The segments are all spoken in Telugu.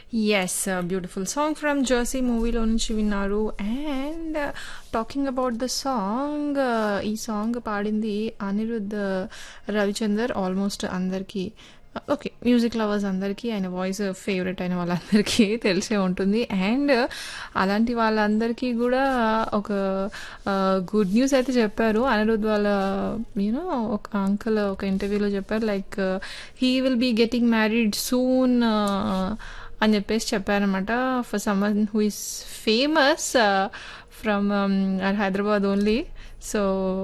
Yes beautiful song from Jersey మూవీలో నుంచి విన్నారు and talking about the song ఈ సాంగ్ పాడింది అనిరుద్ రవిచందర్ ఆల్మోస్ట్ అందరికీ ఓకే మ్యూజిక్ లవర్స్ అందరికీ ఆయన వాయిస్ ఫేవరెట్ అయిన వాళ్ళందరికీ తెలిసే ఉంటుంది అండ్ అలాంటి వాళ్ళందరికీ కూడా ఒక గుడ్ న్యూస్ అయితే చెప్పారు అనిరుద్ వాళ్ళ యూనో ఒక అంకుల్ ఒక ఇంటర్వ్యూలో చెప్పారు like he will be getting married soon అని చెప్పేసి చెప్పారనమాట for someone who is famous from Hyderabad only so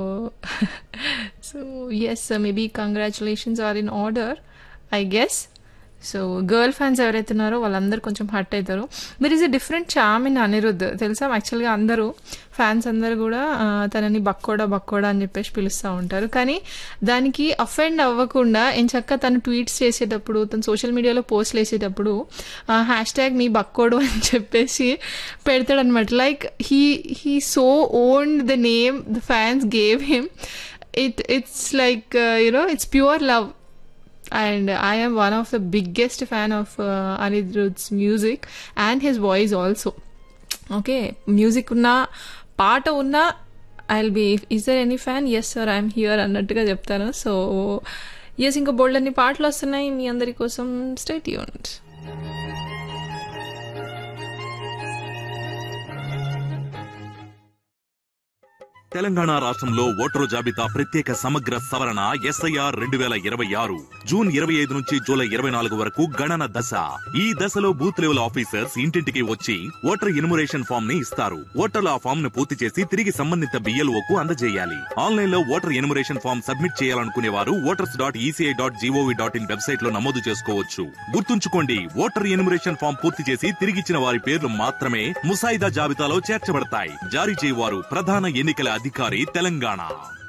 so yes maybe congratulations are in order I guess so girl fans ఎవరైతే ఉన్నారో వాళ్ళందరూ కొంచెం హర్ట్ అవుతారు there is a different charm in Anirudh తెలుసా యాక్చువల్గా అందరూ ఫ్యాన్స్ అందరూ కూడా తనని బక్కోడా బక్కోడా అని చెప్పేసి పిలుస్తూ ఉంటారు కానీ దానికి అఫెండ్ అవ్వకుండా ఎంచక్క తను ట్వీట్స్ చేసేటప్పుడు తను సోషల్ మీడియాలో పోస్ట్లు వేసేటప్పుడు హ్యాష్ ట్యాగ్ మీ బక్కోడు అని చెప్పేసి పెడతాడనమాట like he he so on the name the fans gave him it it's like you know it's pure love and I am one of the biggest fan of uh, Anirudh's music and his voice also. Okay, music ఉన్నా పాట ఉన్నా I will be is there any fan yes sir I'm here అన్నట్టుగా చెప్తాను సో ఎస్ ఇంకా బోల్డ్ అన్ని పాటలు వస్తున్నాయి మీ అందరి కోసం స్టేట్ యూనిట్ తెలంగాణ రాష్ట్రంలో ఓటరు జాబితా ప్రత్యేక సమగ్ర సవరణ ఎస్ఐఆర్ రెండు వేల ఇరవై ఆరు జూన్ ఇరవై ఐదు నుంచి జూలై ఇరవై నాలుగు వరకు గణన దశ ఈ దశలో బూత్ లెవెల్ ఆఫీసర్స్ ఇంటింటికి వచ్చి ఓటర్ ఇన్మురేషన్ ఫామ్ ని ఇస్తారు ఓటర్లు ఆ ఫామ్ ను పూర్తి చేసి తిరిగి సంబంధిత బిఎల్ఓ కు అందజేయాలి ఆన్లైన్ లో ఓటర్ ఇన్మురేషన్ ఫామ్ సబ్మిట్ చేయాలనుకునే వారు voters dot ECI dot G O V dot in website లో నమోదు చేసుకోవచ్చు గుర్తుంచుకోండి ఓటర్ ఇన్మురేషన్ ఫామ్ పూర్తి చేసి తిరిగిచ్చిన వారి పేర్లు మాత్రమే ముసాయిదా జాబితాలో చేర్చబడతాయి జారీ చేయవారు ప్రధాన ఎన్నికల అధికారి తెలంగాణ